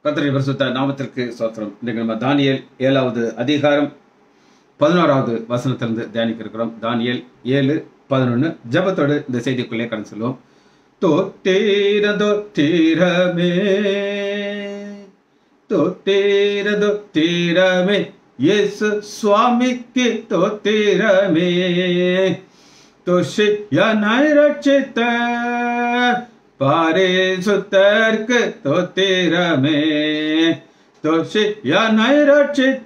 கர்த்தருடைய பரிசுத்த நாமத்திற்கு சோத்திரம் இன்றைக்கு நம்ம தானியேல் ஏழாவது அதிகாரம் பதினோராவது வசனத்திலிருந்து தியானிக்க இருக்கிறோம் தானியேல் ஏழு பதினொன்று ஜெபத்தோடு இந்த செய்திக்குள்ளே கடந்து செல்வோம் தோத்தீர தோத்தீரமே தோத்தீர தோத்தீரமே இயேசு சுவாமிக்கு தோத்தீரமே துஷியனாய் ரட்சித்த பாரிசுத்தர்க்கு தோத்திரமே துஷியனாய் ரட்சித்த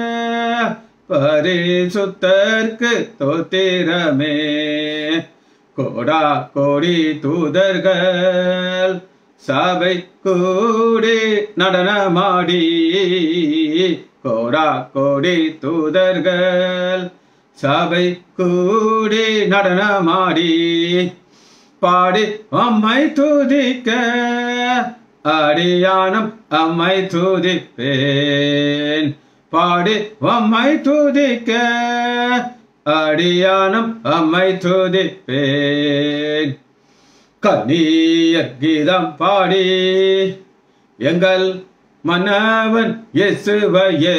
பரிசுத்தர்க்கு தோத்திரமே கோடா கோடி தூதர்கள் சபை கூடி நடனமாடி கோடா கோடி தூதர்கள் சபை கூடி நடனமாடி பாடி அம்மை துதிக்க அடியானம் அம்மை துதிப்பேன் பாடி அம்மை துதிக்க அடியானம் அம்மை துதிப்பேன் கண்ணீய கீதம் பாடி எங்கள் மன்னவன் இயேசுவையே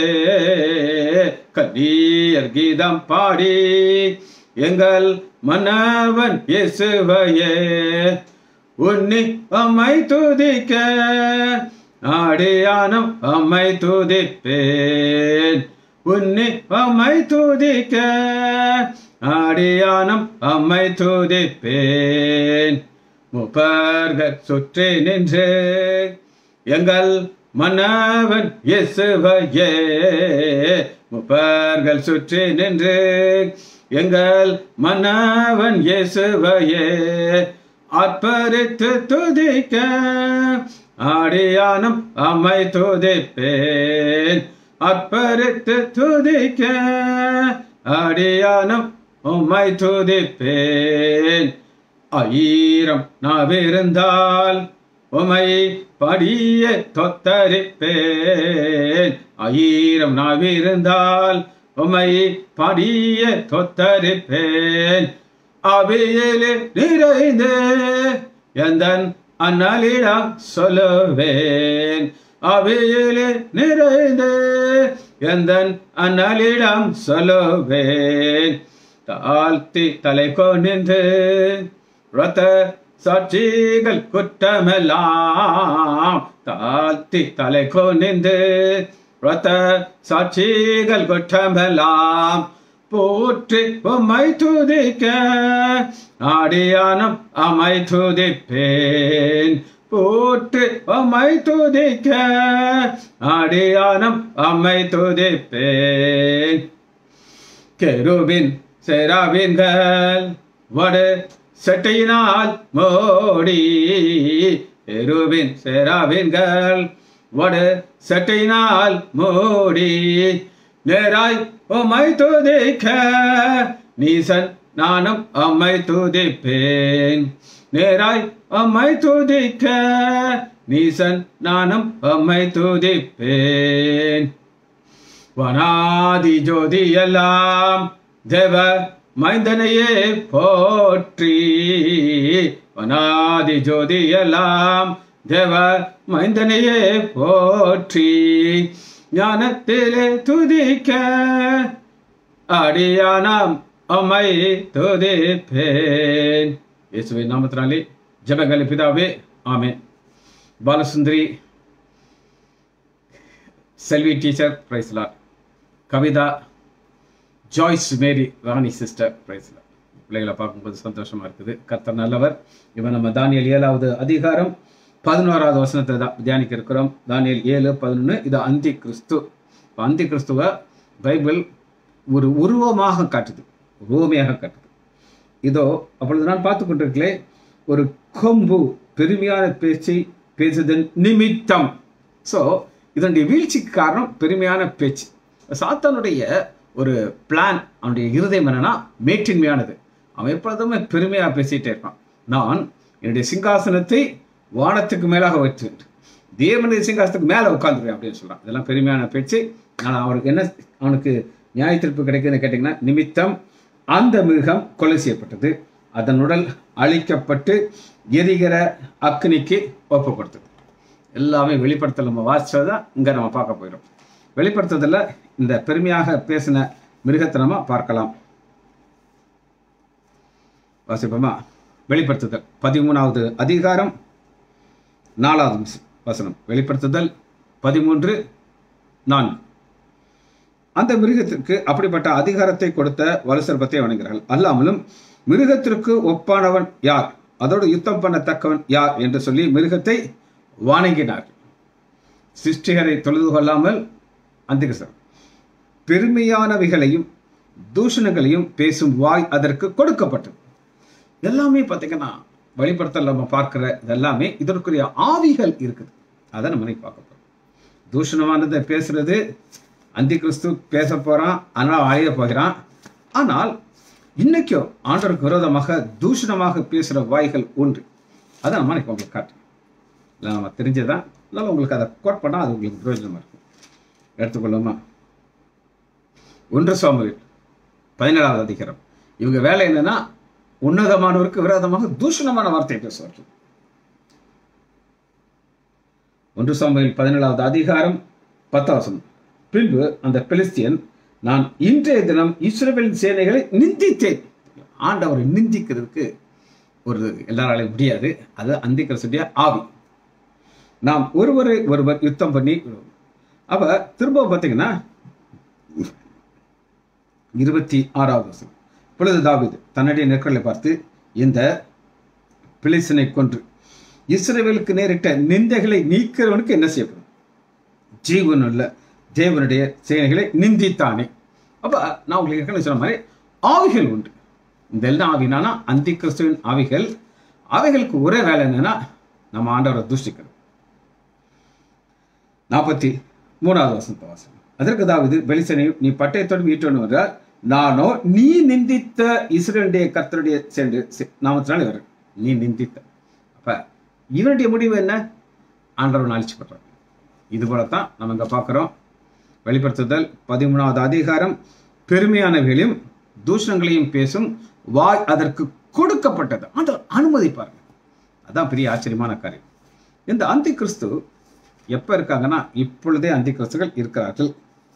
கண்ணீர் கீதம் பாடி எங்கள் மன்னவன் இயேசுவையே உன்னி அம்மை துதிக்க ஆடியானம் அம்மை துதிப்பேன் உன்னி அம்மை துதிக்க ஆடியானம் அம்மை துதிப்பேன் முப்பர்கள் சுற்றி நின்று எங்கள் மன்னவன் இயேசுவையே முப்பர்கள் சுற்றி நின்று எங்கள் மன்னவன் இயேசுவையே ஆர்ப்பரித்து துதிக்க ஆடியானம் அம்மை துதிப்பேன் அற்பரித்து துதிக்க ஆடியானம் உம்மை துதிப்பேன் ஆயிரம் நாவிருந்தால் உமை படிய தொத்தரிப்பேன் ஆயிரம் நாவிருந்தால் உமை படிய தொத்தரிப்பேன் அவையிலே நிறைந்து எந்தன் அண்ணலிடம் சொல்லுவேன் அவையிலே நிறைந்து எந்தன் அண்ணலிடம் சொல்லுவேன் தாழ்த்தி தலை கொண்டு ரத்த சாட்சிகள் குற்றமெல்லாம் தாழ்த்தி தலை கொண்டு ரத்த சாட்சிகள் குற்றமெல்லாம் போற்றி உம்மை துதிக்க ஆடியானம் அமை துதிப்பேன் போற்றி அம்மை துதிக்க ஆடியானம் அம்மை துதிப்பேன் கெருவின் செராவின்கள் வடு செட்டியினால் மோடி எருவின் செராவின்கள் வடு செட்டியினால் மோடி நேராய் உம்மை துதிக்க நீசன் நானும் அம்மை துதிப்பேன் நேராய் அம்மை துதிக்க நீசன் நானும் அம்மை துதிப்பேன் வனாதி ஜோதி எல்லாம் தேவ மைந்தனையே போற்றி வனாதி ஜோதி எல்லாம் தேவ மைந்தனையே போற்றி ஞானத்திலே துதிக்க அடியானாம் அம்மை துதிப்பேன் இயேசுவின் நாமத்தினாலே ஜபங்களை பிதாவே ஆமே Balasundari Selvi teacher Priscilla Kavitha Joyce Mary Rani sister Priscilla பிள்ளைகளை பார்க்கும்போது சந்தோஷமா இருக்குது கர்த்தர் நல்லவர் இவன் நம்ம தானியல் ஏழாவது அதிகாரம் பதினோராவது வசனத்தை தான் தியானிக்க இருக்கிறோம் தானியல் ஏழு பதினொன்று இது அந்தி கிறிஸ்து அந்தி கிறிஸ்துவ பைபிள் ஒரு உருவமாக காட்டுது உருவமையாக காட்டுது இதோ அப்பொழுது நான் பார்த்து கொண்டிருக்கலே ஒரு கொம்பு பெருமையான பேச்சை பேசுதன் நிமித்தம் ஸோ இதனுடைய வீழ்ச்சிக்கு காரணம் பெருமையான பேச்சு சாத்தானுடைய ஒரு பிளான் அவனுடைய இருதயம் என்னன்னா மேற்றின்மையானது அவன் எப்பொழுதுமே பெருமையாக பேசிட்டே இருப்பான் நான் என்னுடைய சிங்காசனத்தை வானத்துக்கு மேலாக வைத்து தேவனுடைய சிங்காசனத்துக்கு மேலே உட்காந்துருவேன் அப்படின்னு சொல்றான் இதெல்லாம் பெருமையான பேச்சு ஆனால் அவனுக்கு என்ன அவனுக்கு நியாய தீர்ப்பு கிடைக்குதுன்னு கேட்டிங்கன்னா நிமித்தம் அந்த மிருகம் கொலை செய்யப்பட்டது அதன் உடல் அழிக்கப்பட்டு எரிகிற அக்னிக்கு ஒப்பு கொடுத்தது எல்லாமே வெளிப்படுத்தல் நம்ம வாசிச்சதை தான் இங்கே நம்ம பார்க்க போயிடும் வெளிப்படுத்துறதுல இந்த பெருமையாக பேசின மிருகத்தை நம்ம பார்க்கலாம் வாசிப்போமா வெளிப்படுத்துதல் பதிமூணாவது அதிகாரம் நாலாவது வச- வசனம் வெளிப்படுத்துதல் பதிமூன்று நான்கு அந்த மிருகத்திற்கு அப்படிப்பட்ட அதிகாரத்தை கொடுத்த வலுசர்பத்தை வணங்குகிறார்கள் அல்லாமலும் மிருகத்திற்கு ஒப்பானவன் யார் அதோடு யுத்தம் பண்ணத்தக்கவன் யார் என்று சொல்லி மிருகத்தை வணங்கினார் சிருஷ்டிகரை தொழுது கொள்ளாமல் அந்திகசர் பெருமையானவைகளையும் தூஷணங்களையும் பேசும் வாய் அதற்கு கொடுக்கப்பட்டது எல்லாமே பார்த்தீங்கன்னா வெளிப்படுத்தல் நம்ம பார்க்கிற இதெல்லாமே இதற்குரிய ஆவிகள் இருக்குது அதை நம்ம இன்னைக்கு பார்க்க போறோம் தூஷணமானதை பேசுறது அந்தி கிறிஸ்து பேச போறான் ஆனால் அழிய போகிறான் ஆனால் இன்னைக்கும் ஆண்டவருக்கு விரோதமாக தூஷணமாக பேசுகிற வாய்கள் உண்டு அதை நம்ம இன்னைக்கு உங்களுக்கு காட்டுறோம் இல்லை நம்ம தெரிஞ்சதான் அதனால உங்களுக்கு அதை கோட் பண்ணால் அது உங்களுக்கு பிரயோஜனமாக இருக்கும் எடுத்துக்கொள்ளுமா ஒன்று சாமுவேல் பதினேழாவது அதிகாரம் இவங்க வேலை என்னன்னா உன்னதமானவருக்கு விரோதமாக தூஷணமான வார்த்தை பேசுவார்கள் ஒன்று சாமுவேல் பதினேழாவது அதிகாரம் பத்தாவசம் பின்பு அந்த பெலிஸ்தியன் நான் இன்றைய தினம் இஸ்ரவேலின் சேனைகளை நிந்தித்தேன் ஆண்டவரை நிந்திக்கிறதுக்கு ஒரு எல்லாராலையும் முடியாது அது அந்திக்கிறசுடைய ஆவி நாம் ஒருவரை ஒருவர் யுத்தம் பண்ணி விடுவோம். அப்ப திரும்ப பார்த்தீங்கன்னா இருபத்தி ஆறாவது வசனம் பொழுது தாவீது தன்னுடைய நெற்களை பார்த்து இந்த பிலிசனை கொன்று இஸ்ரவேலுக்கு நேரிட்ட நிந்தைகளை நீக்கிறவனுக்கு என்ன செய்யப்படும் ஜீவனுள்ள தேவனுடைய செயல்களை நிந்தித்தானே அப்ப நான் உங்களுக்கு ஏற்கனவே சொன்ன மாதிரி ஆவிகள் உண்டு இந்த எல்லா ஆவினானா அந்தி கிறிஸ்துவின் ஆவிகள் அவைகளுக்கு ஒரே வேலை என்னன்னா நம்ம ஆண்டவரை தூஷிக்கிறது நாற்பத்தி மூணாவது வசந்த வாசனம் அதற்கு தாவிது பெலிசனை நீ பட்டயத்தோடு மீட்டோன்னு என்றால் நானோ நீ நிந்தித்த இஸ்ரேலுடைய கர்த்தருடைய சென்று நாமத்தினாலே வரும் நீ நிந்தித்த அப்ப இவனுடைய முடிவு என்ன ஆண்டவன் அழிச்சு பண்றான் இது போலத்தான் நம்ம இங்க பார்க்கிறோம் வெளிப்படுத்துதல் பதிமூணாவது அதிகாரம் பெருமையானவைகளையும் தூஷணங்களையும் பேசும் வாய் அதற்கு கொடுக்கப்பட்டது ஆண்டவர் அனுமதிப்பாருங்க அதான் பெரிய ஆச்சரியமான காரியம் இந்த அந்தி கிறிஸ்து எப்ப இருக்காங்கன்னா இப்பொழுதே அந்தி கிறிஸ்துகள் இருக்கிறார்கள்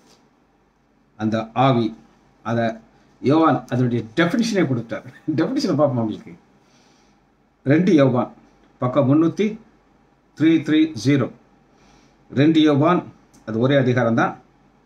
அந்த ஆவி அதை யோவான் அதனுடைய டெஃபினிஷனே கொடுத்தார் டெஃபினிஷனை பார்ப்போம் உங்களுக்கு ரெண்டு யோவான் பக்கம் முன்னூற்றி த்ரீ த்ரீ ஜீரோ ரெண்டு யோவான் அது ஒரே அதிகாரம் தான்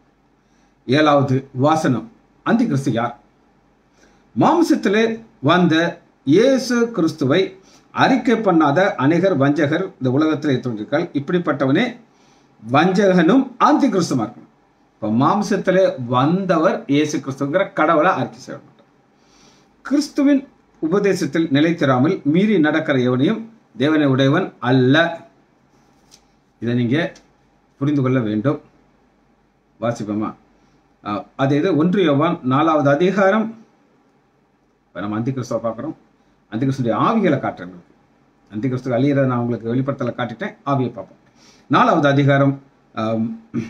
ஏழாவது வாசனம் அந்தி கிறிஸ்து யார் மாம்சத்திலே வந்த இயேசு கிறிஸ்துவை அறிக்கை பண்ணாத அநேகர் வஞ்சகர் இந்த உலகத்திலே தோன்றிருக்காள் இப்படிப்பட்டவனே வஞ்சகனும் ஆந்தி கிறிஸ்துமா இருக்கணும் இப்போ மாம்சத்திலே வந்தவர் இயேசு கிறிஸ்துங்கிற கடவுளை அறிக்கை செய்ய மாட்டார் கிறிஸ்துவின் உபதேசத்தில் நிலைத்திராமல் மீறி நடக்கிற எவனையும் தேவனை உடையவன் அல்ல இதை நீங்க புரிந்து கொள்ள வேண்டும் வாசிப்போமா அஹ், அது இது ஒன்று யோவான் நாலாவது அதிகாரம் இப்போ நம்ம அந்தி கிறிஸ்துவை பார்க்குறோம் அந்தி கிறிஸ்துடைய ஆவிகளை காட்டுறேன் உங்களுக்கு அந்தி கிறிஸ்துவ அழியிறத நான் உங்களுக்கு வெளிப்படுத்தல காட்டிட்டேன் ஆவியை பார்ப்போம் நாலாவது அதிகாரம் ஆம்,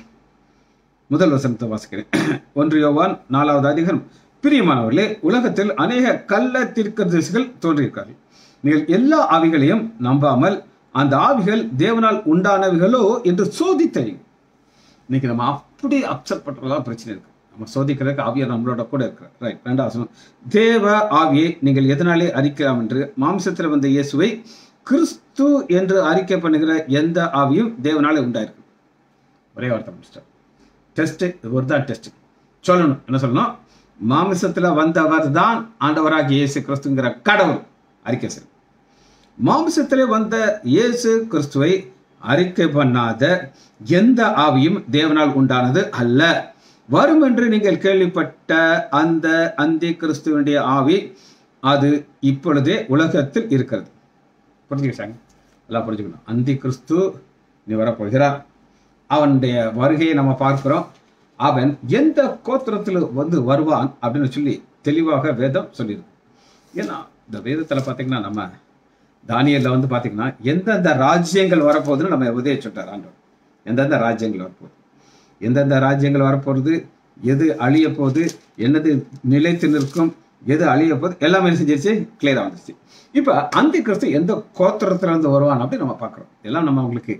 முதல் வசனத்தை வாசிக்கிறேன் ஒன்று யோவான் நாலாவது அதிகாரம் பிரியமானவர்களே உலகத்தில் அநேக கள்ள தீர்க்கதரிசிகள் தோன்றியிருக்கார்கள் நீங்கள் எல்லா ஆவிகளையும் நம்பாமல் அந்த ஆவிகள் தேவனால் உண்டானவைகளோ என்று சோதித்தறியும் இன்னைக்கு நம்ம அப்படி அப்செட் பண்றதா பிரச்சனை இருக்கு நம்ம சோதிக்கிறதுக்கு ஆவியார் நம்மளோட கூட இருக்கிறார் ரைட் ரெண்டாவது வசனம். தேவ ஆவியை நீங்கள் எதனாலே அறிக்கலாம் என்று மாம்சத்தில் வந்த இயேசுவை கிறிஸ்து என்று அறிக்கை பண்ணுகிற எந்த ஆவியும் தேவனாலே உண்டாயிருக்கு ஒரே வார்த்தை முடிச்சிட்டார் டெஸ்ட் ஒரு தான் டெஸ்ட் சொல்லணும் என்ன சொல்லணும் மாமிசத்துல வந்தவர் தான் ஆண்டவராகிய இயேசு கிறிஸ்துங்கிற கடவுள் அறிக்கை செய்யும் மாம்சத்திலே வந்த இயேசு கிறிஸ்துவை அறிக்கை பண்ணாத எந்த ஆவியும் தேவனால் உண்டானது அல்ல வரும் என்று நீங்கள் கேள்விப்பட்ட அந்த அந்தி கிறிஸ்துவனுடைய ஆவி அது இப்பொழுதே உலகத்தில் இருக்கிறது புரிஞ்சுக்கிட்டாங்க எல்லாம் புரிஞ்சுக்கணும் அந்தி கிறிஸ்து நீ வரப்போகிறார் அவனுடைய வருகையை நம்ம பார்க்கிறோம் அவன் எந்த கோத்திரத்தில் வந்து வருவான் அப்படின்னு சொல்லி தெளிவாக வேதம் சொல்லியிருக்கு ஏன்னா இந்த வேதத்தில் பார்த்தீங்கன்னா நம்ம தானியல்ல வந்து பார்த்தீங்கன்னா எந்தெந்த ராஜ்யங்கள் வரப்போகுதுன்னு நம்ம உதயச்சுட்டார் ஆண்டவர் எந்தெந்த ராஜ்யங்கள் வரப்போகுது எந்தெந்த ராஜ்யங்கள் வரப்போகுது எது அழிய போகுது என்னது நிலைத்து நிற்கும் எது அழிய போகுது எல்லாமே என்ன செஞ்சிருச்சு கிளியராக வந்துருச்சு இப்போ அந்த கிறிஸ்து எந்த கோத்திரத்துல இருந்து வருவான் அப்படின்னு நம்ம பார்க்குறோம் எல்லாம் நம்ம உங்களுக்கு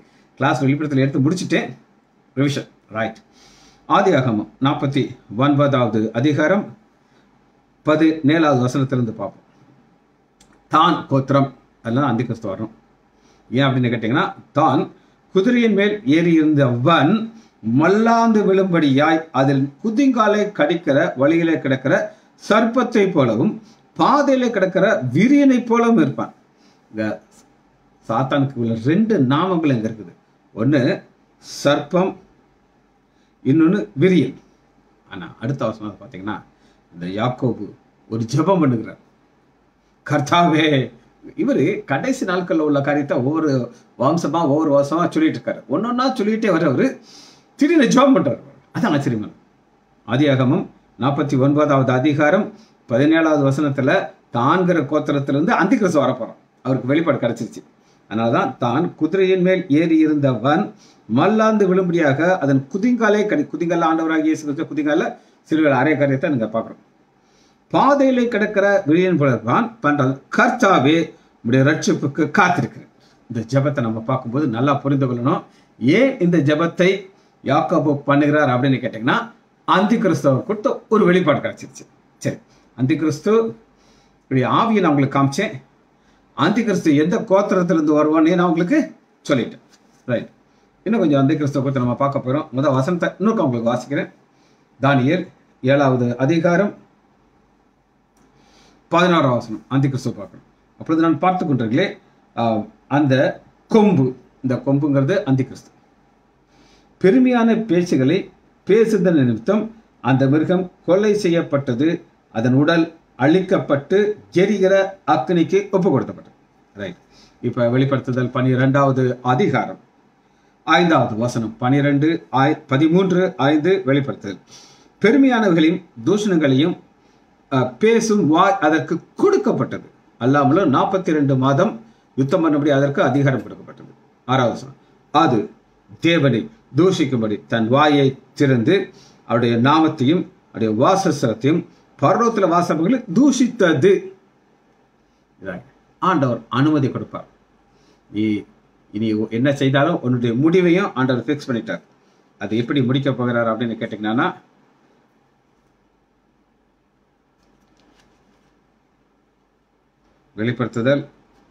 கிளாஸ் வெளிப்படத்தில் எடுத்து முடிச்சுட்டேன் ரிவிஷன் ரைட் ஆதியாகமம் நாற்பத்தி ஒன்பதாவது அதிகாரம் பதினேழாவது வசனத்திலிருந்து பார்ப்போம் தான் கோத்திரம் அதெல்லாம் அந்தி கிறிஸ்து வரும் ஏன் அப்படின்னு கேட்டிங்கன்னா தான் குதிரையின் மேல் ஏறி இருந்தவன் மல்லாந்து விழும்படியாய் அதில் குதிங்காலை கடிக்கிற வழியிலே கிடக்கிற சர்ப்பத்தை போலவும் பாதையிலே கிடக்கிற விரியனை போலவும் இருப்பான் இங்க சாத்தானுக்கு உள்ள ரெண்டு நாமங்கள் இங்க இருக்குது ஒன்று சர்ப்பம் இன்னொன்று விரியன் ஆனா அடுத்த வசனம் பார்த்தீங்கன்னா இந்த யாக்கோபு ஒரு ஜெபம் பண்ணுகிறார் கர்த்தாவே இவர் கடைசி நாட்களில் உள்ள காரியத்தை ஒவ்வொரு வம்சமா ஒவ்வொரு வருஷமா சொல்லிட்டு இருக்காரு ஒன்னொன்னா சொல்லிட்டே வரவர் திடீர்னு ஜெபம் பண்றாரு அதான் ஆச்சரியமான ஆதியாகமம் நாற்பத்தி ஒன்பதாவது அதிகாரம் பதினேழாவது வசனத்துல தான்கிற கோத்திரத்திலிருந்து அந்தி கிறிஸ்து வரப்போறான் அவருக்கு வெளிப்பாடு கிடைச்சிருச்சு அதனாலதான் தான் குதிரையின் மேல் ஏறி இருந்தவன் மல்லாந்து விழும்படியாக அதன் குதிங்காலே கடி குதிங்கால ஆண்டவராகிய இயேசு கிறிஸ்து குதிங்கால சிறுவர் அரை காரியத்தை நீங்க பார்க்குறோம் பாதையிலே கிடக்கிற விழியன் புலர்வான் பண்றது கர்த்தாவே உடைய ரட்சிப்புக்கு காத்திருக்கிறது இந்த ஜெபத்தை நம்ம பார்க்கும்போது நல்லா புரிந்து கொள்ளணும் ஏன் இந்த ஜெபத்தை யாக்கோபு பண்ணுகிறார் அப்படின்னு கேட்டிங்கன்னா அந்தி கிறிஸ்துவர் கொடுத்த ஒரு வெளிப்பாடு கிடைச்சிருச்சு சரி அந்தி கிறிஸ்து இப்படி ஆவியை நான் உங்களுக்கு காமிச்சேன் அந்தி கிறிஸ்து எந்த கோத்திரத்திலிருந்து வருவான்னு நான் உங்களுக்கு சொல்லிட்டேன் ரைட் இன்னும் கொஞ்சம் அந்தி கிறிஸ்துவ பற்றி நம்ம பார்க்க போகிறோம் முதல் வசனத்தை இன்னொரு உங்களுக்கு வாசிக்கிறேன் தானியல் ஏழாவது அதிகாரம் பதினாறாம் வசனம் அந்தி கிறிஸ்துவ பார்க்கணும் அப்பொழுது நான் பார்த்து கொண்டிருக்கலே அந்த கொம்பு இந்த கொம்புங்கிறது அந்தி கிறிஸ்து பெருமையான பேச்சுகளை பேசுதல் நிமித்தம் அந்த மிருகம் கொலை செய்யப்பட்டது அதன் உடல் அழிக்கப்பட்டு எரிகிற அக்னிக்கு ஒப்பு கொடுத்தப்பட்டது ரைட் இப்ப வெளிப்படுத்துதல் பனிரெண்டாவது அதிகாரம் ஐந்தாவது வசனம் பனிரெண்டு ஆய் பதிமூன்று ஐந்து வெளிப்படுத்துதல் பெருமையானவர்களின் தூஷணங்களையும் அஹ், பேசும் வாய் அதற்கு கொடுக்கப்பட்டது அல்லாமலும் நாற்பத்தி ரெண்டு மாதம் யுத்தம் பண்ணபடி அதற்கு அதிகாரம் கொடுக்கப்பட்டது ஆறாவது வசனம் அது தேவனை தூஷிக்கும்படி தன் வாயை திறந்து அவருடைய நாமத்தையும் அவருடைய வாசஸ்தலத்தையும் பர்வத்தில் வாசகங்களை தூஷித்தது இதாங்க. ஆண்டவர் அனுமதி கொடுப்பார் நீ இனி என்ன செய்தாலும் உன்னுடைய முடிவையும் ஆண்டவர் ஃபிக்ஸ் பண்ணிட்டார் அது எப்படி முடிக்க போகிறார் அப்படின்னு கேட்டீங்கன்னா வெளிப்படுத்துதல்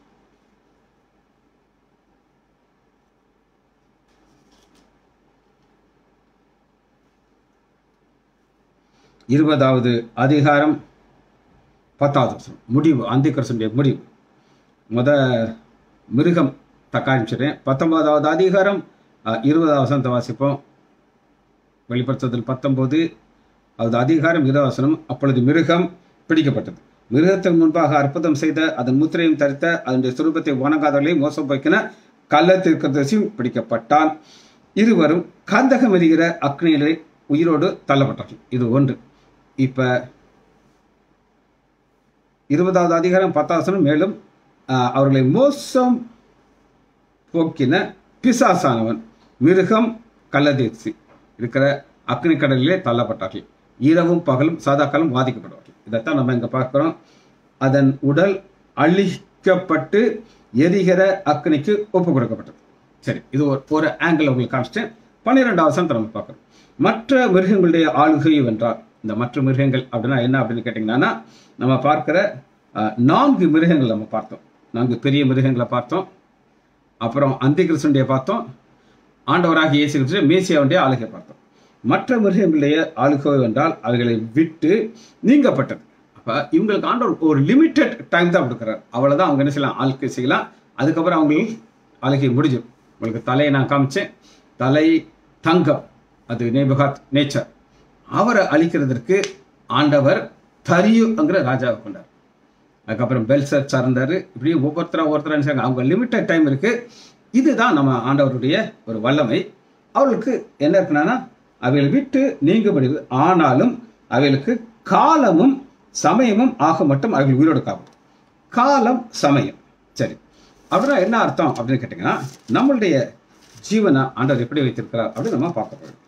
இருபதாவது அதிகாரம் பத்தாவது வசனம் முடிவு அந்திகரசனுடைய முடிவு முத மிருகம் தக்காமிச்சிடுறேன் பத்தொன்பதாவது அதிகாரம் அஹ், இருபதாவது வசனத்தை வாசிப்போம் வெளிப்படுத்துதல் பத்தொன்பது அது அதிகாரம் இருபது வசனம் அப்பொழுது மிருகம் பிடிக்கப்பட்டது மிருகத்திற்கு முன்பாக அற்புதம் செய்த அதன் முத்திரையும் தரித்த அதனுடைய சுரூபத்தை வணங்காதவர்களையும் மோசம் போக்கின கள்ளத்திற்கதசியும் பிடிக்கப்பட்டான் இருவரும் கந்தகம் எரிகிற அக்னியிலே உயிரோடு தள்ளப்பட்டார்கள் இது ஒன்று இப்ப இருபதாவது அதிகாரம் பத்தாசனம் மேலும் ஆஹ், அவர்களை மோசம் போக்கின பிசாசானவன் மிருகம் கள்ளதீர்ச்சி இருக்கிற அக்னி கடலிலே தள்ளப்பட்டார்கள் இரவும் பகலும் சாதாக்காலும் பாதிக்கப்படுவார்கள் இதைத்தான் நம்ம இங்க பார்க்கிறோம் அதன் உடல் அழிக்கப்பட்டு எரிகிற அக்னிக்கு ஒப்பு கொடுக்கப்பட்டது சரி இது ஒரு ஒரு ஆங்கிள் உங்களுக்கு காமிச்சிட்டேன் பன்னிரெண்டாவது வசனத்தை நம்ம பார்க்கிறோம் மற்ற மிருகங்களுடைய ஆளுகை வென்றார் இந்த மற்ற மிருகங்கள் அப்படின்னா என்ன அப்படின்னு கேட்டிங்கன்னா நம்ம பார்க்கிற அஹ், நான்கு மிருகங்கள் நம்ம பார்த்தோம் நான்கு பெரிய மிருகங்களை பார்த்தோம் அப்புறம் அந்திகிருஷ்ணனுடைய பார்த்தோம் ஆண்டவராக இயேசு கிறிஸ்து மேசியாவுடைய ஆளுகை பார்த்தோம் மற்ற மிருகங்களுடைய ஆளுகை என்றால் அவைகளை விட்டு நீங்கப்பட்டது அப்ப இவங்களுக்கு ஆண்டவர் ஒரு லிமிட்டெட் டைம் தான் கொடுக்குறாரு அவ்வளவுதான் அவங்க என்ன செய்யலாம் ஆளுகை செய்யலாம் அதுக்கப்புறம் அவங்களுக்கு ஆளுகை முடிஞ்சிடும் உங்களுக்கு தலையை நான் காமிச்சேன் தலை தங்கம் அது நேபகாத் நேச்சர் அவரை அழிக்கிறதற்கு ஆண்டவர் தரியுங்கிற ராஜாவை கொண்டார் அதுக்கப்புறம் பெல்சர் சார்ந்தாரு இப்படி ஒவ்வொருத்தரா ஒவ்வொருத்தரா என்ன செய்றாங்க? அவங்க லிமிட்டட் டைம் இருக்கு இதுதான் நம்ம ஆண்டவருடைய ஒரு வல்லமை அவளுக்கு என்ன இருக்குன்னா அவைகளை விட்டு நீங்கப்படுது ஆனாலும் அவைகளுக்கு காலமும் சமயமும் ஆக மட்டும் அவைகள் உயிரோடு காக்கும் காலம் சமயம் சரி அப்படின்னா என்ன அர்த்தம் அப்படின்னு கேட்டிங்கன்னா நம்மளுடைய ஜீவனை ஆண்டவர் எப்படி வைத்திருக்கிறார் அப்படின்னு நம்ம பார்க்க போறோம்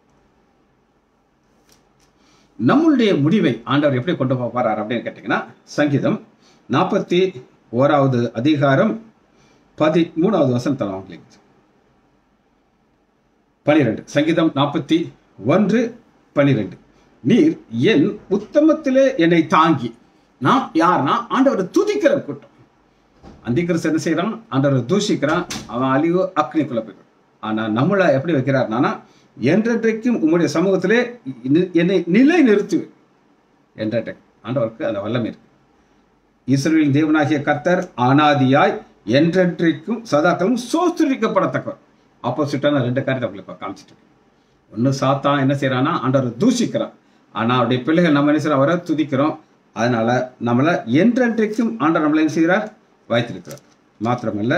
நம்மளுடைய முடிவை ஆண்டவர் எப்படி கொண்டு போறார் அப்படின்னு கேட்டிங்கன்னா சங்கீதம் நாற்பத்தி ஓராவது அதிகாரம் பதி மூணாவது வசனம் தரும் அவங்களுக்கு பனிரெண்டு சங்கீதம் நாற்பத்தி ஒன்று பனிரெண்டு நீர் என் உத்தமத்திலே என்னை தாங்கி நான் யார்னா ஆண்டவரை துதிக்கிற கூட்டம் அந்திகிறிஸ்து என்ன செய்யறான் ஆண்டவரை தூஷிக்கிறான் அவன் அழிவு அக்னிக்குள்ள போயிடும் ஆனா நம்மளை எப்படி வைக்கிறார்னா என்றென்றைக்கும் உம்முடைய சமூகத்திலே நி- என்னை நிலை நிறுத்து என்றென்றை ஆண்டவருக்கு அந்த வல்லமை இருக்கு இஸ்ரவேலின் தேவனாகிய கர்த்தர் அனாதியாய் என்றென்றைக்கும் சதாக்களும் சோஸ்திரிக்கப்படத்தக்கவர் ஆப்போசிட்டான ரெண்டு காரியத்தை உங்களுக்கு இப்ப காமிச்சிட்டு இருக்கேன் ஒன்று சாத்தான் என்ன செய்யறான்னா ஆண்டவரை தூஷிக்கிறான் ஆனா அவருடைய பிள்ளைகள் நம்ம என்ன செய்யறோம் அவரை துதிக்கிறோம் அதனால நம்மளை என்றென்றைக்கும் ஆண்டவர் நம்மளை என்ன செய்கிறார் வைத்திருக்கிறார் மாத்திரமல்ல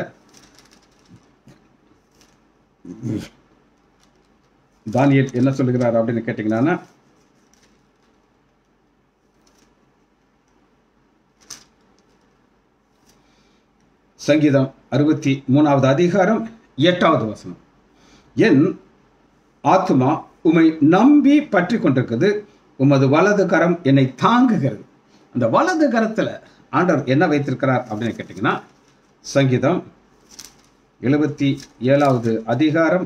தானியேல் என்ன சொல்லுகிறார் அப்படின்னு கேட்டீங்கன்னா சங்கீதம் அறுபத்தி மூணாவது அதிகாரம் எட்டாவது வசனம் என் ஆத்மா உம்மை நம்பி பற்றி கொண்டிருக்குது உமது வலது கரம் என்னை தாங்குகிறது அந்த வலது கரத்துல ஆண்டவர் என்ன வைத்திருக்கிறார் அப்படின்னு கேட்டிங்கன்னா சங்கீதம் எழுபத்தி ஏழாவது அதிகாரம்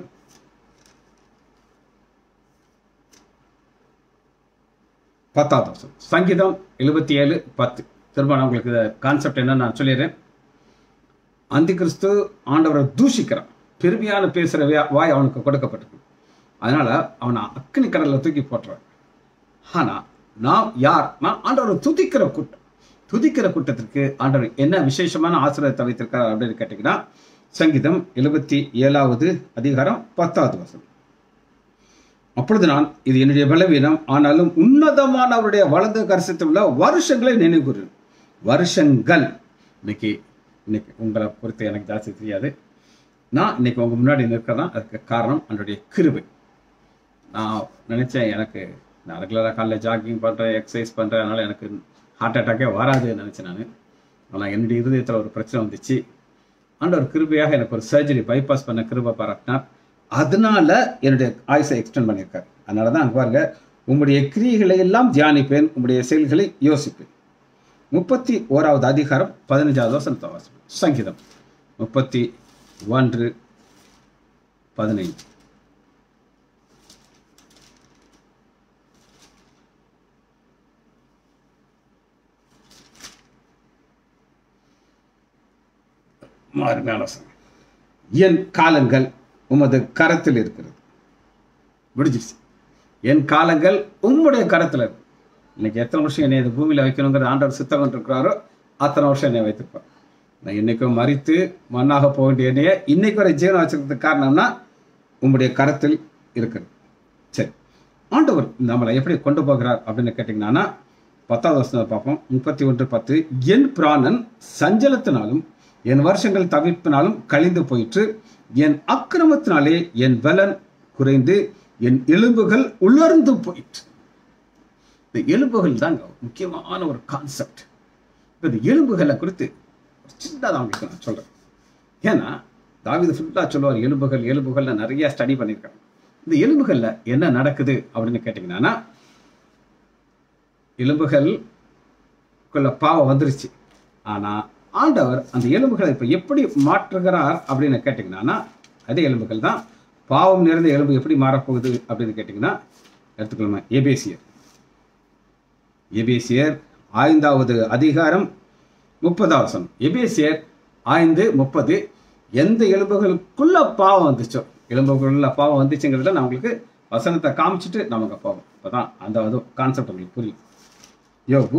பத்தாவது வசனம் சங்கீதம் எழுபத்தி ஏழு பத்து திரும்ப நான் உங்களுக்கு கான்செப்ட் என்ன நான் சொல்லிடுறேன் அந்தி கிறிஸ்து ஆண்டவரை தூஷிக்கிறான் பெருமையான பேசுகிற வாய் அவனுக்கு கொடுக்கப்பட்டிருக்கு அதனால அவனை அக்னி கடலில் தூக்கி போட்டுறான் ஆனா நான் யார் நான் ஆண்டவரை துதிக்கிற கூட்டம் துதிக்கிற கூட்டத்திற்கு ஆண்டவர் என்ன விசேஷமான ஆசிரியத்தை வைத்திருக்கிறார் அப்படின்னு கேட்டீங்கன்னா சங்கீதம் எழுபத்தி ஏழாவது அதிகாரம் பத்தாவது வசனம் அப்பொழுது நான் இது என்னுடைய பலவீனம் ஆனாலும் உன்னதமான அவருடைய வலது கரசத்தில் உள்ள வருஷங்களை நினைவுகிறேன் வருஷங்கள் இன்னைக்கு இன்னைக்கு உங்களை பொறுத்து எனக்கு ஜாஸ்தி தெரியாது நான் இன்னைக்கு உங்க முன்னாடி நிற்கிறதான் அதுக்கு காரணம் என்னுடைய கிருபை நான் நினைச்சேன் எனக்கு நான் ரெகுலராக காலைல ஜாகிங் பண்ணுறேன் எக்ஸசைஸ் பண்ணுறேன் அதனால் எனக்கு ஹார்ட் அட்டாக்கே வராதுன்னு நினச்சேன் நான் ஆனால் என்னுடைய இருதயத்தில் ஒரு பிரச்சனை வந்துச்சு ஆண்டவர் கிருபையாக எனக்கு ஒரு சர்ஜரி பைபாஸ் பண்ண கிருபை பாராட்டினார் அதனால என்னுடைய ஆயுசை எக்ஸ்டெண்ட் பண்ணியிருக்கார் அதனால தான் அங்கே பாருங்க உம்முடைய கிரியைகளை எல்லாம் தியானிப்பேன் உம்முடைய செயல்களை யோசிப்பேன் முப்பத்தி ஓராவது அதிகாரம் பதினஞ்சாவது வசனத்தை வாசிப்பேன் சங்கீதம் முப்பத்தி ஒன்று பதினைந்து அருமையான வசனம் என் காலங்கள் உமது கரத்தில் இருக்கிறது விடிஞ்சிருச்சு என் காலங்கள் உம்முடைய கரத்தில் இருக்கு இன்னைக்கு எத்தனை வருஷம் என்னை இந்த பூமியில் வைக்கணுங்கிற ஆண்டவர் சித்தம் இருக்கிறாரோ அத்தனை வருஷம் என்னை வைத்திருப்பார் நான் இன்னைக்கும் மறித்து மண்ணாக போக வேண்டிய என்னைய இன்னைக்கு வரை ஜீவனம் வச்சிருக்கிறதுக்கு காரணம்னா உம்முடைய கரத்தில் இருக்கிறது சரி ஆண்டவர் நம்மளை எப்படி கொண்டு போகிறார் அப்படின்னு கேட்டிங்கன்னா பத்தாவது வருஷத்தை பார்ப்போம் முப்பத்தி ஒன்று பத்து என் பிராணன் சஞ்சலத்தினாலும் என் வருஷங்கள் தவிர்ப்பினாலும் கழிந்து போயிற்று என் அக்கிரமத்தினாலே என் பலன் குறைந்து என் எலும்புகள் உலர்ந்து போயிற்று இந்த எலும்புகள் தாங்க முக்கியமான ஒரு கான்செப்ட் இப்போ இந்த எலும்புகளை குறித்து ஒரு சின்னதாக உங்களுக்கு நான் சொல்கிறேன் ஏன்னா தாவிது ஃபுல்லாக சொல்லுவார் எலும்புகள் எலும்புகள்ல நிறைய ஸ்டடி பண்ணியிருக்காங்க இந்த எலும்புகளில் என்ன நடக்குது அப்படின்னு கேட்டிங்கன்னா எலும்புகளுக்குள்ள பாவம் வந்துருச்சு ஆனால் ஆண்டவர் அந்த எலும்புகளை இப்போ எப்படி மாற்றுகிறார் அப்படின்னு கேட்டிங்கன்னா அதே எலும்புகள் தான் பாவம் நிறைந்த எலும்பு எப்படி மாறப்போகுது அப்படின்னு கேட்டிங்கன்னா எடுத்துக்கலாமா எபேசியர் எபேசியர் ஐந்தாவது அதிகாரம் முப்பதாவது வசனம் எபேசியர் ஐந்து முப்பது எந்த எலும்புகளுக்குள்ள பாவம் வந்துச்சோ எலும்புகளுள்ள பாவம் வந்துச்சுங்கிறத நான் உங்களுக்கு வசனத்தை காமிச்சிட்டு நமக்கு போவோம் அப்பதான் அந்த அது கான்செப்ட் உங்களுக்கு புரியும் யோகு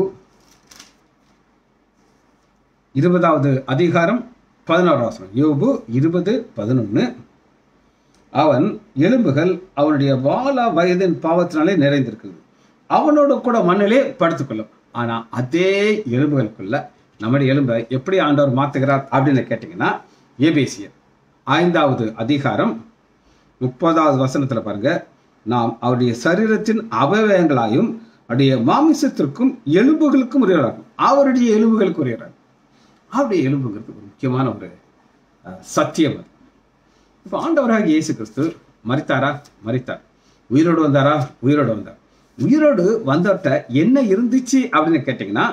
இருபதாவது அதிகாரம் பதினோராம் வசனம் யோபு இருபது பதினொன்று அவன் எலும்புகள் அவனுடைய வாழ வயதின் பாவத்தினாலே நிறைந்திருக்குது அவனோட கூட மண்ணிலே படுத்துக்கொள்ளும் ஆனா அதே எலும்புகளுக்குள்ள நம்முடைய எலும்பை எப்படி ஆண்டவர் மாத்துகிறார் அப்படின்னு கேட்டிங்கன்னா ஏபேசியர் ஐந்தாவது அதிகாரம் முப்பதாவது வசனத்துல பாருங்க நாம் அவருடைய சரீரத்தின் அவயவங்களாயும் அவருடைய மாமிசத்திற்கும் எலும்புகளுக்கும் உரியவராகும் அவருடைய எலும்புகளுக்கு உரியவராகும் அவருடைய எலும்புங்கிறது ஒரு முக்கியமான ஒரு அஹ், சத்தியம் அது இப்போ ஆண்டவராக இயேசு கிறிஸ்து மரித்தாரா மரித்தார் உயிரோடு வந்தாரா உயிரோடு வந்தார் உயிரோடு வந்தவர்கிட்ட என்ன இருந்துச்சு அப்படின்னு கேட்டிங்கன்னா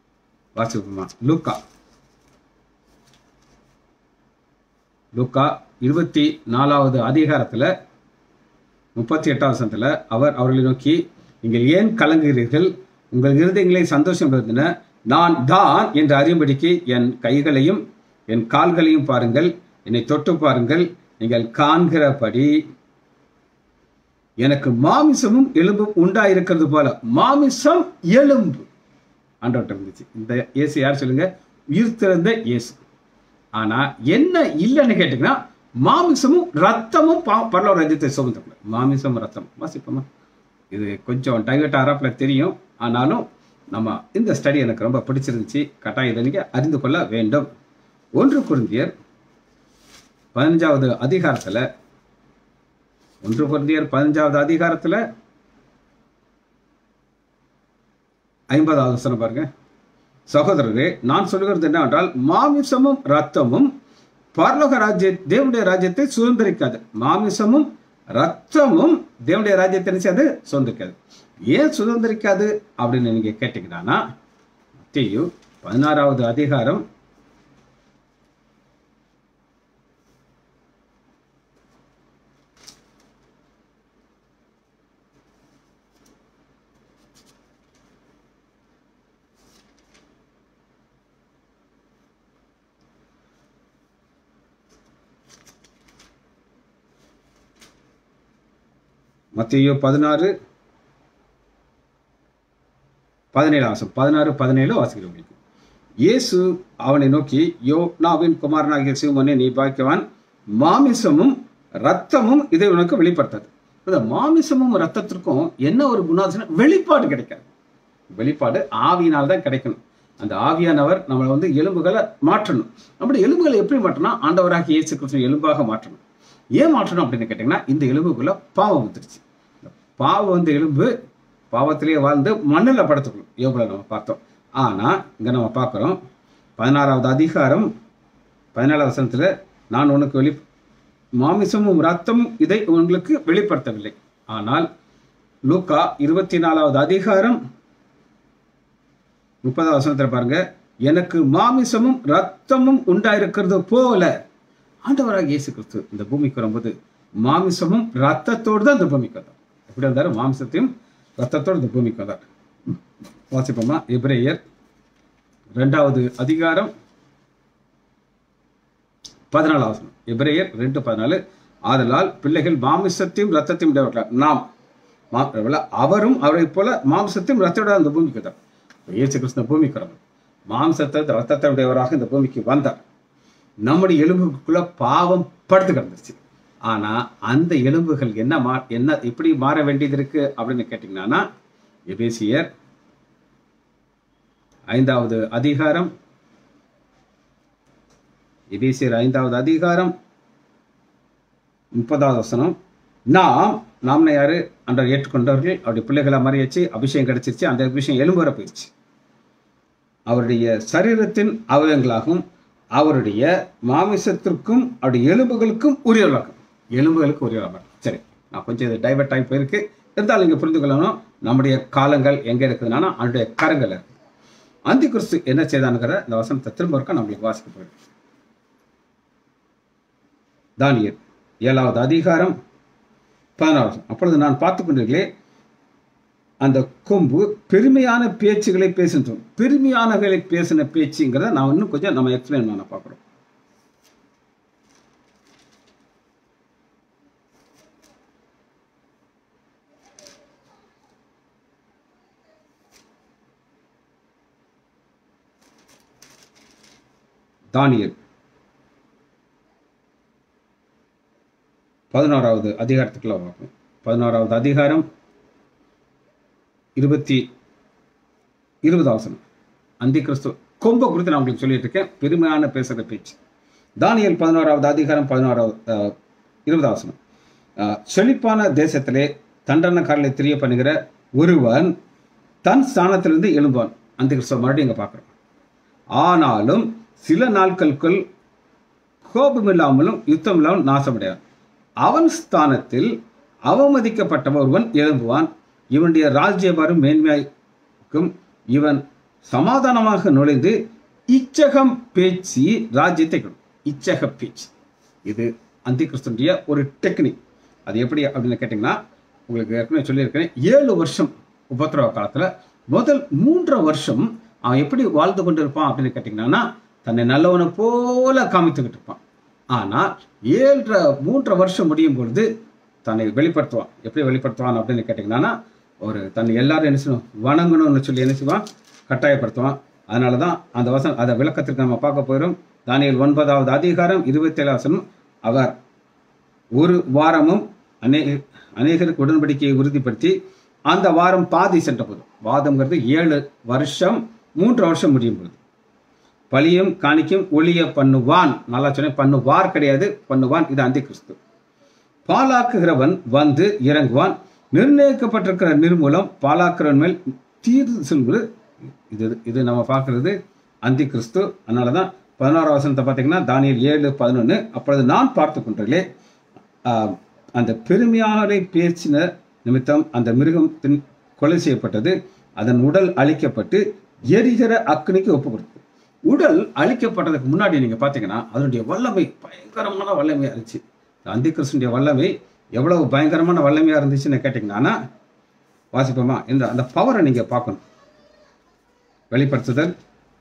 வாசிப்போமா லூக்கா லூக்கா இருபத்தி நாலாவது அதிகாரத்தில் முப்பத்தி எட்டாவது வசனத்தில் அவர் அவர்களை நோக்கி நீங்கள் ஏன் கலங்குகிறீர்கள் உங்கள் இருதயங்களை சந்தோஷம் இருந்தன நான் தான் என்று அறியும்படிக்கு என் கைகளையும் என் கால்களையும் பாருங்கள் என்னை தொட்டு பாருங்கள் நீங்கள் காண்கிறபடி எனக்கு மாமிசமும் எலும்பும் உண்டாயிருக்கிறது போல மாமிசம் எலும்பு ஆண்டவர்கிட்ட இருந்துச்சு இந்த இயேசு யார் சொல்லுங்க உயிர் திறந்த இயேசு ஆனா என்ன இல்லைன்னு கேட்டீங்கன்னா மாமிசமும் ரத்தமும் பா- பரலோக ராஜ்யத்தை சுமந்துக்கல மாமிசம் ரத்தம் வாசிப்போமா இது கொஞ்சம் டைவர்ட் ஆராப்ல தெரியும் ஆனாலும் நம்ம இந்த ஸ்டடி எனக்கு ரொம்ப பிடிச்சிருந்துச்சு கட்டாயம் இதை நீங்க அறிந்து கொள்ள வேண்டும் ஒன்று குருந்தியர் பதினஞ்சாவது அதிகாரத்துல ஒன்று குருந்தியர் பதினஞ்சாவது அதிகாரத்துல ஐம்பதாவது வசனம் பாருங்க சகோதரரே நான் சொல்லுகிறது என்னவென்றால் மாமிசமும் ரத்தமும் பரலோக ராஜ்ய தேவனுடைய ராஜ்யத்தை சுதந்திரிக்காது மாமிசமும் ரத்தமும் தேவனுடைய ராஜ்யத்தை என்ன செய்யாது சுதந்திரிக்காது ஏன் சுதந்திரிக்காது அப்படின்னு நீங்க கேட்டீங்கன்னா மத்தேயு பதினாறாவது அதிகாரம் மத்தேயு பதினாறு பதினேழு வாசம் பதினாறு பதினேழு வாசிக்கிறவங்களுக்கு இயேசு அவனை நோக்கி யோ நாவின் குமாரனாகிய சிவமனே நீ பாக்கியவான் மாமிசமும் ரத்தமும் இதை உனக்கு வெளிப்படுத்தாது இந்த மாமிசமும் ரத்தத்திற்கும் என்ன ஒரு குணாதிசனம் வெளிப்பாடு கிடைக்காது வெளிப்பாடு ஆவியினால் தான் கிடைக்கணும் அந்த ஆவியானவர் நம்மளை வந்து எலும்புகளை மாற்றணும் அப்படி எலும்புகளை எப்படி மாற்றணும் ஆண்டவராக இயேசு கிறிஸ்து எலும்பாக மாற்றணும் ஏன் மாற்றணும் அப்படின்னு கேட்டிங்கன்னா இந்த எலும்புக்குள்ள பாவம் வந்துருச்சு இந்த பாவம் வந்து எலும்பு பாவத்திலேயே வாழ்ந்து மண்ணில் படுத்துக்கணும் யோபில் நம்ம பார்த்தோம் ஆனால் இங்கே நம்ம பார்க்குறோம் பதினாறாவது அதிகாரம் பதினாலாவது வசனத்தில் நான் உனக்கு வெளி மாமிசமும் ரத்தமும் இதை உங்களுக்கு வெளிப்படுத்தவில்லை ஆனால் லூக்கா இருபத்தி நாலாவது அதிகாரம் முப்பதாவது வசனத்தில் பாருங்க எனக்கு மாமிசமும் ரத்தமும் உண்டாயிருக்கிறது போல ஆண்டவராக இயேசு கிறிஸ்து இந்த பூமிக்கு வரும்போது மாமிசமும் ரத்தத்தோடு தான் இந்த பூமிக்கு வந்தார் எப்படி வந்தார் மாமிசத்தையும் ரத்தத்தோடு இந்த பூமிக்கு வந்தார் வாசிப்போமா எபிரேயர் ரெண்டாவது அதிகாரம் பதினாலாவது வசனம் எபிரேயர் ரெண்டு பதினாலு ஆதலால் பிள்ளைகள் மாமிசத்தையும் ரத்தத்தையும் உடையவர்களாம் நாம் மா- அவள- அவரும் அவரை போல மாம்சத்தையும் ரத்தோட அந்த பூமிக்கு வந்தார் இயேசு கிறிஸ்து இந்த பூமிக்கு வரவர் மாம்சத்தை ரத்தத்தை உடையவராக இந்த பூமிக்கு வந்தார் நம்முடைய எலும்புக்குள்ள பாவம் படுத்து கிடந்துருச்சு ஆனா அந்த எலும்புகள் என்ன மா என்ன எப்படி மாற வேண்டியது இருக்கு அப்படின்னு கேட்டீங்கன்னா எபேசியர் ஐந்தாவது அதிகாரம் எபேசியர் ஐந்தாவது அதிகாரம் முப்பதாவது வசனம் நாம் நாம்ன யாரு அன்றர் ஏற்றுக்கொண்டவர்கள் அவருடைய பிள்ளைகளை மறையச்சு அபிஷேகம் கிடைச்சிருச்சு அந்த அபிஷேகம் எலும்பு வர போயிடுச்சு அவருடைய சரீரத்தின் அவயங்களாகவும் அவருடைய மாமிசத்திற்கும் அவருடைய எலும்புகளுக்கும் உரியவர்களாகும் எலும்புகளுக்கு உரியவராக சரி நான் கொஞ்சம் இது டைவர்ட் ஆகி போயிருக்கு இருந்தாலும் இங்கே புரிந்து கொள்ளணும் நம்முடைய காலங்கள் எங்கே இருக்குதுன்னா அவனுடைய கரங்கள் இருக்கு அந்தி கிறிஸ்து என்ன செய்தானுங்கிற இந்த வசனத்தை திரும்ப இருக்க நம்மளுக்கு வாசிக்க போயிடும் தானியல் ஏழாவது அதிகாரம் பதினாறு அப்பொழுது நான் பார்த்து கொண்டிருக்கிறே அந்த கொம்பு பெருமையான பேச்சுகளை பேசுன்றோம் பெருமையானகளை பேசின பேச்சுங்கிறத நான் இன்னும் கொஞ்சம் நம்ம எக்ஸ்பிளைன் பண்ண பார்க்குறோம் தானியல் பதினோராவது அதிகாரத்துக்குள்ள பார்ப்போம் பதினோராவது அதிகாரம் இருபத்தி இருபது அவசரம் அந்தி கிறிஸ்து கொம்பை குறித்து நான் உங்களுக்கு சொல்லிட்டு இருக்கேன் பெருமையான பேசுகிற பேச்சு தானியல் பதினோராவது அதிகாரம் பதினோராவது அஹ், இருபது அவசரம் அஹ், செழிப்பான தேசத்திலே தண்டனக்காரலை தெரிய பண்ணுகிற ஒருவன் தன் ஸ்தானத்திலிருந்து எழும்பான் அந்த கிறிஸ்துவ மறுபடியும் இங்கே பார்க்குறோம் ஆனாலும் சில நாட்களுக்குள் கோபம் இல்லாமலும் யுத்தம் இல்லாமல் நாசமடையான் அவன் ஸ்தானத்தில் அவமதிக்கப்பட்ட ஒருவன் எழும்புவான் இவனுடைய ராஜ்யபாரம் மேன்மையாக்கும் இவன் சமாதானமாக நுழைந்து இச்சகம் பேச்சு ராஜ்யத்தை கொடும் இச்சக பேச்சு இது அந்தி கிறிஸ்துடைய ஒரு டெக்னிக் அது எப்படி அப்படின்னு கேட்டிங்கன்னா உங்களுக்கு ஏற்கனவே சொல்லியிருக்கிறேன் ஏழு வருஷம் உபத்திரவ காலத்தில் முதல் மூன்றரை வருஷம் அவன் எப்படி வாழ்ந்து கொண்டு இருப்பான் அப்படின்னு கேட்டிங்கன்னா தன்னை நல்லவனை போல காமித்துக்கிட்டு இருப்பான் ஆனால் ஏழரை மூன்றரை வருஷம் முடியும் பொழுது தன்னை வெளிப்படுத்துவான் எப்படி வெளிப்படுத்துவான் அப்படின்னு கேட்டிங்கன்னா ஒரு தன்னை எல்லாரும் என்ன செய்யணும் வணங்கணும்னு சொல்லி என்ன செய்வான் கட்டாயப்படுத்துவான் அதனால தான் அந்த வசனம் அதை விளக்கத்திற்கு நம்ம பார்க்க போயிடும் தானியல் ஒன்பதாவது அதிகாரம் இருபத்தேழு வசனம் அவர் ஒரு வாரமும் அநே அநேகருக்கு உடன்படிக்கையை உறுதிப்படுத்தி அந்த வாரம் பாதி சென்ற போது வாதம்ங்கிறது ஏழு வருஷம் மூன்று வருஷம் முடியும் பொழுது பலியும் காணிக்கும் ஒளிய பண்ணுவான் நல்லா சொன்னேன் பண்ணுவார் கிடையாது பண்ணுவான் இது அந்தி கிறிஸ்து பாலாக்குகிறவன் வந்து இறங்குவான் நிர்ணயிக்கப்பட்டிருக்கிற நிர்மூலம் பாலாக்குறவன் மேல் தீர்வு செல்வது இது இது நம்ம பார்க்கிறது அந்தி கிறிஸ்து அதனால தான் பதினோராம் வசனத்தை பார்த்தீங்கன்னா தானியல் ஏழு பதினொன்று அப்பொழுது நான் பார்த்து கொண்டே அந்த பெருமையானரை பேச்சின நிமித்தம் அந்த மிருகம் தின் கொலை செய்யப்பட்டது அதன் உடல் அழிக்கப்பட்டு எரிகிற அக்னிக்கு ஒப்பு கொடுத்தது உடல் அழிக்கப்பட்டதுக்கு முன்னாடி நீங்க பார்த்தீங்கன்னா அதனுடைய வல்லமை பயங்கரமான வல்லமையா இருந்துச்சு அந்தி கிறிஸ்துடைய வல்லமை எவ்வளவு பயங்கரமான வல்லமையா இருந்துச்சுன்னு கேட்டிங்கன்னா வாசிப்போமா இந்த அந்த பவரை நீங்க பார்க்கணும் வெளிப்படுத்துதல்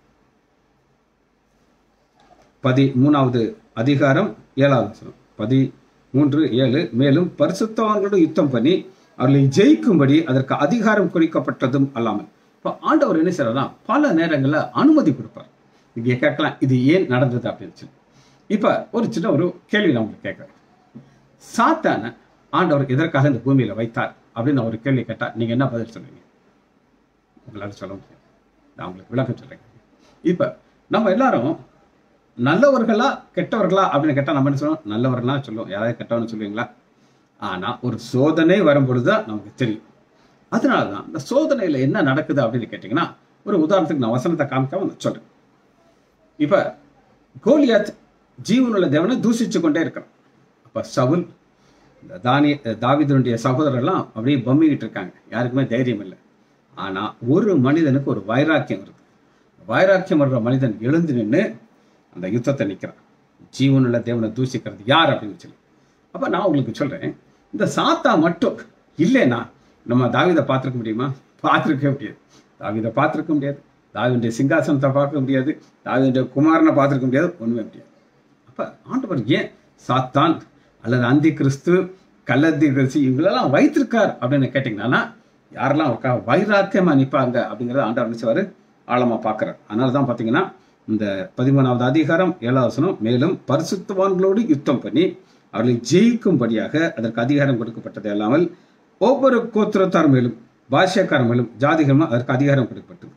பதி மூணாவது அதிகாரம் ஏழாவது வசனம் பதி மூன்று ஏழு மேலும் பரிசுத்தவான்களோடு யுத்தம் பண்ணி அவர்களை ஜெயிக்கும்படி அதற்கு அதிகாரம் குறிக்கப்பட்டதும் அல்லாமல் இப்போ ஆண்டவர் என்ன செய்யறாருன்னா பல நேரங்களில் அனுமதி கொடுப்பார் இங்கே கேட்கலாம் இது ஏன் நடந்தது அப்படின்னு சொல்லி இப்போ ஒரு சின்ன ஒரு கேள்வி நான் உங்களுக்கு கேட்குறேன் சாத்தான ஆண்டவர் எதற்காக இந்த பூமியில் வைத்தார் அப்படின்னு நான் ஒரு கேள்வி கேட்டால் நீங்கள் என்ன பதில் சொல்லுவீங்க உங்களால் சொல்ல முடியும் நான் உங்களுக்கு விளக்கம் சொல்கிறேன் இப்போ நம்ம எல்லாரும் நல்லவர்களா கெட்டவர்களா அப்படின்னு கேட்டால் நம்ம என்ன சொல்லுவோம் நல்லவர்களா சொல்லுவோம் யாராவது கெட்டவன்னு சொல்லுவீங்களா ஆனால் ஒரு சோதனை வரும்பொழுது தான் நமக்கு தெரியும் அதனால தான் இந்த சோதனையில் என்ன நடக்குது அப்படின்னு கேட்டிங்கன்னா ஒரு உதாரணத்துக்கு நான் வசனத்தை காமிக்காம நான் சொல்கிறேன் இப்போ கோலியாத் ஜீவனுள்ள தேவனை தூசிச்சு கொண்டே இருக்கிறான் அப்போ சவுல் இந்த தானி தாவிதனுடைய சகோதரர்லாம் அப்படியே பம்மிக்கிட்டு இருக்காங்க யாருக்குமே தைரியம் இல்லை ஆனால் ஒரு மனிதனுக்கு ஒரு வைராக்கியம் வருது வைராக்கியம் வர்ற மனிதன் எழுந்து நின்று அந்த யுத்தத்தை நிற்கிறான் ஜீவனுள்ள தேவனை தூசிக்கிறது யார் அப்படின்னு சொல்லி அப்போ நான் உங்களுக்கு சொல்கிறேன் இந்த சாத்தா மட்டும் இல்லைன்னா நம்ம தாவிதை பார்த்துருக்க முடியுமா பார்த்துருக்க முடியாது தாவிதை பார்த்துருக்க முடியாது தாவினுடைய சிங்காசனத்தை பார்க்க முடியாது தாவினுடைய குமாரனை பார்த்துருக்க முடியாது ஒன்றுமே முடியாது அப்போ ஆண்டவர் ஏன் சாத்தான் அல்லது அந்தி கிறிஸ்து கல்லந்தி கிறிஸ்து இவங்களெல்லாம் வைத்திருக்கார் அப்படின்னு கேட்டிங்கன்னா யாரெல்லாம் உட்கா வைராக்கியமாக நிற்பாங்க அப்படிங்கிறத ஆண்டவர் நினைச்சவர் ஆழமாக பார்க்குறார் அதனால தான் பார்த்தீங்கன்னா இந்த பதிமூணாவது அதிகாரம் ஏழாவது வசனம் மேலும் பரிசுத்தவான்களோடு யுத்தம் பண்ணி அவர்களை ஜெயிக்கும்படியாக அதற்கு அதிகாரம் கொடுக்கப்பட்டது அல்லாமல் ஒவ்வொரு கோத்திரத்தார் மேலும் பாஷ்யக்காரர் மேலும் ஜாதிகளும் அதற்கு அதிகாரம் கொடுக்கப்பட்டது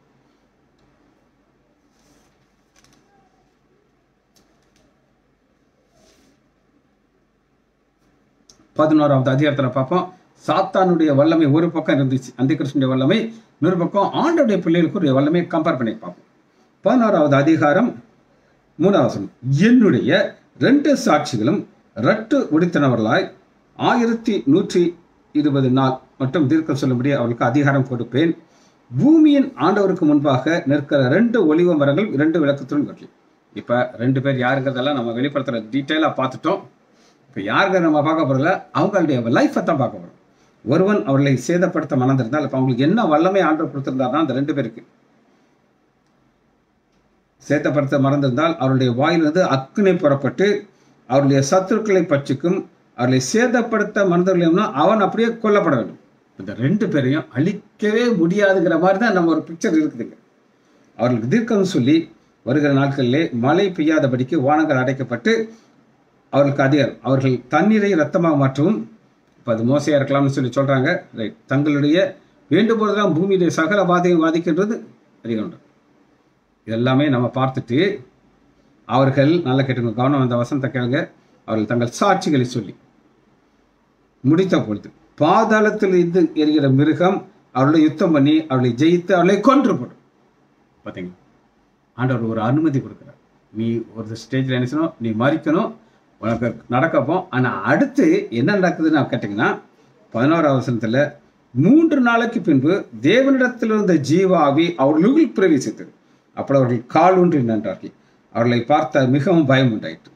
பதினோராவது அதிகாரத்தில் பார்ப்போம் சாத்தானுடைய வல்லமை ஒரு பக்கம் இருந்துச்சு அந்த கிருஷ்ணனுடைய வல்லமை இன்னொரு பக்கம் ஆண்டோடைய பிள்ளைகளுக்கு வல்லமை கம்பேர் பண்ணி பார்ப்போம் பதினோராவது அதிகாரம் மூணாவது என்னுடைய ரெண்டு சாட்சிகளும் ரட்டு உடித்தனவர்களாய் ஆயிரத்தி நூற்றி இருபது நாள் மட்டும் தீர்க்க சொல்லும்படி அவர்களுக்கு அதிகாரம் கொடுப்பேன் பூமியின் ஆண்டவருக்கு முன்பாக நிற்கிற ரெண்டு ஒளிவ மரங்கள் இரண்டு விளக்கத்துடன் கட்டி இப்போ ரெண்டு பேர் யாருங்கிறதெல்லாம் நம்ம வெளிப்படுத்துகிற டீட்டெயிலாக பார்த்துட்டோம் இப்போ யாருங்க நம்ம பார்க்க போகிறதில்ல அவங்களுடைய லைஃப்பை தான் பார்க்க போகிறோம் ஒருவன் அவர்களை சேதப்படுத்த மணந்திருந்தால் இப்போ அவங்களுக்கு என்ன வல்லமை ஆண்டவர் கொடுத்திருந்தாருன்னா அந்த ரெண்டு பேருக்கு சேதப்படுத்த மறந்திருந்தால் அவருடைய வாயிலிருந்து அக்கினை புறப்பட்டு அவருடைய சத்துருக்களை பற்றிக்கும் அவர்களை சேதப்படுத்த மறந்துள்ளோம்னா அவன் அப்படியே கொல்லப்பட வேண்டும் இந்த ரெண்டு பேரையும் அழிக்கவே முடியாதுங்கிற மாதிரி தான் நம்ம ஒரு பிக்சர் இருக்குதுங்க அவர்களுக்கு தீர்க்கம் சொல்லி வருகிற நாட்களிலே மழை பெய்யாதபடிக்கு வானங்கள் அடைக்கப்பட்டு அவர்களுக்கு அதிகாரம் அவர்கள் தண்ணீரை ரத்தமாக மாற்றவும் இப்போ அது மோசையாக இருக்கலாம்னு சொல்லி சொல்கிறாங்க ரைட் தங்களுடைய வேண்டும்போதெல்லாம் பூமியுடைய சகல பாதையும் வாதிக்கின்றது அதிகம் இதெல்லாமே நம்ம பார்த்துட்டு அவர்கள் நல்லா கேட்டுங்க கவனம் அந்த வசனத்தை கேளுங்க அவர்கள் தங்கள் சாட்சிகளை சொல்லி முடித்த பொழுது பாதாளத்தில் இருந்து எரிகிற மிருகம் அவர்களை யுத்தம் பண்ணி அவர்களை ஜெயித்து அவர்களை கொன்று போடும் பார்த்தீங்களா ஆண்டவர் ஒரு அனுமதி கொடுக்குறார் நீ ஒரு ஸ்டேஜில் என்ன செய்யணும் நீ மறிக்கணும் உனக்கு நடக்கப்போம் ஆனால் அடுத்து என்ன நடக்குதுன்னு கேட்டிங்கன்னா பதினோராவது வசனத்தில் மூன்று நாளைக்கு பின்பு தேவனிடத்தில் இருந்த ஜீவாவி அவர்களுக்குள் பிரவேசித்தது அப்போ அவர்கள் கால் ஒன்றி நின்றார்கள் அவர்களை பார்த்த மிகவும் பயம் உண்டாயிற்று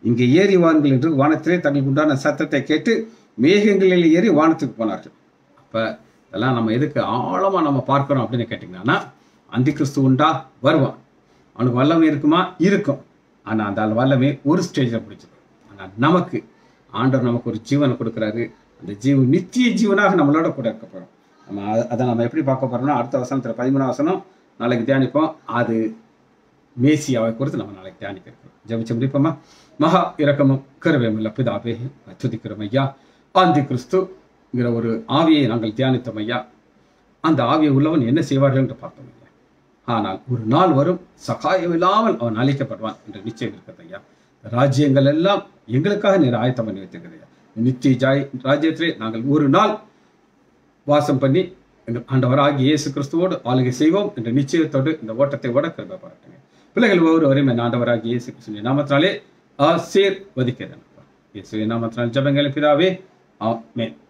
இங்கே ஏறி வாருங்கள் என்று வானத்திலே தங்களுக்கு உண்டான சத்தத்தை கேட்டு மேகங்களில் ஏறி வானத்துக்கு போனார்கள் அப்ப இதெல்லாம் நம்ம எதுக்கு ஆழமா நம்ம பார்க்கிறோம் அப்படின்னு கேட்டிங்கன்னா அந்தி கிறிஸ்து உண்டா வருவான் அவனுக்கு வல்லமை இருக்குமா இருக்கும் ஆனா அந்த வல்லமை ஒரு ஸ்டேஜில் பிடிச்சிடும் ஆனா நமக்கு ஆண்டவர் நமக்கு ஒரு ஜீவனை கொடுக்குறாரு அந்த ஜீவன் நித்திய ஜீவனாக நம்மளோட கூட இருக்க போறோம் நம்ம அத- அதை நம்ம எப்படி பார்க்க போறோம்னா அடுத்த வசனத்துல பதிமூணாம் வசனம் நாளைக்கு தியானிப்போம் அது மேசியாவை குறித்து நம்ம நாளைக்கு தியானிக்க இருக்கிறோம் ஜெபிச்சு முடிப்போமா மகா இரக்கமும் கருவேம் இல்ல பிதாவே துதிக்கிறோம் ஐயா ஆந்தி கிறிஸ்துங்கிற ஒரு ஆவியை நாங்கள் தியானித்தோம் ஐயா அந்த ஆவியை உள்ளவன் என்ன செய்வார்கள் என்று பார்த்தோம் ஐயா ஆனால் ஒரு நாள் வரும் சகாயம் இல்லாமல் அவன் அழிக்கப்படுவான் என்ற நிச்சயம் இருக்கிறது ஐயா ராஜ்யங்கள் எல்லாம் எங்களுக்காக நீர் ஆயத்தம் பண்ணி வைத்திருக்கிறது ஐயா நித்திய ஜாய் ராஜ்யத்திலே நாங்கள் ஒரு நாள் வாசம் பண்ணி எங்கள் ஆண்டவராகிய இயேசு கிறிஸ்துவோடு ஆளுகை செய்வோம் என்ற நிச்சயத்தோடு இந்த ஓட்டத்தை ஓட கிருபை பாராட்டுங்க பிள்ளைகள் ஒவ்வொருவரையும் என் ஆண்டவராகிய இயேசு கிறிஸ்துவின் நாமத்தினாலே ஆசீர்வதிக்கிறேன் இயேசுவின் நாமத்தினால் ஜெபங்களை பிதாவே ஆமென்